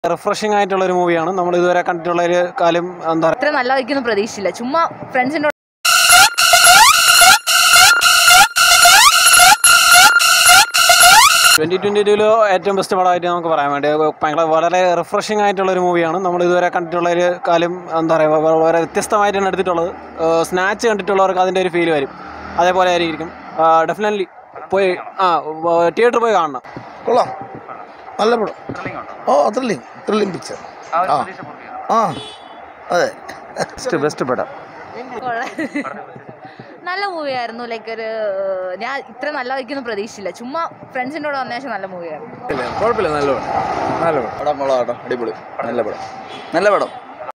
refreshing ആയിട്ടുള്ള ഒരു മൂവിയാണ് നമ്മൾ ഇതുവരെ കണ്ടിട്ടുള്ള ഒരു കാലം എന്താ പറയുക ഇത്ര നല്ലതായിരിക്കും പ്രതീക്ഷിച്ചില്ല ചുമ്മാ ഫ്രണ്ട്സിൻ്റെ ട്വന്റി ട്വന്റി ടൂല് ഏറ്റവും ബെസ്റ്റ് പടമായിട്ട് നമുക്ക് പറയാൻ വേണ്ടി ഭയങ്കര വളരെ റിഫ്രഷിംഗ് ആയിട്ടുള്ള ഒരു മൂവിയാണ് നമ്മൾ ഇതുവരെ കണ്ടിട്ടുള്ള ഒരു കാലം എന്താ പറയുക വളരെ വ്യത്യസ്തമായിട്ടാണ് എടുത്തിട്ടുള്ളത് സ്നാച്ച് കണ്ടിട്ടുള്ളവർക്ക് അതിൻ്റെ ഒരു ഫീൽ വരും അതേപോലെ ആയിരിക്കും ഡെഫിനറ്റ്ലി പോയി ആ തിയേറ്ററിൽ പോയി കാണണം കൊള്ളാം നല്ല പടം ഓ ത്രില്ലിങ് ത്രില്ലിങ് പിക്ചർ ആ ആ അതെ ബെസ്റ്റ് ബെസ്റ്റ് പടം നല്ല മൂവിയായിരുന്നു ലൈക്ക് ഒരു ഞാൻ ഇത്ര നല്ലതായിരിക്കും പ്രതീക്ഷിച്ചില്ല ചുമ്മാ ഫ്രണ്ട്സിൻ്റെ കൂടെ വന്ന ശേഷം നല്ല മൂവിയായിരുന്നു കുഴപ്പമില്ല നല്ല പടം നല്ല പടം പടം കൊള്ളാം കേട്ടോ അടിപൊളി നല്ല പടം നല്ല പടം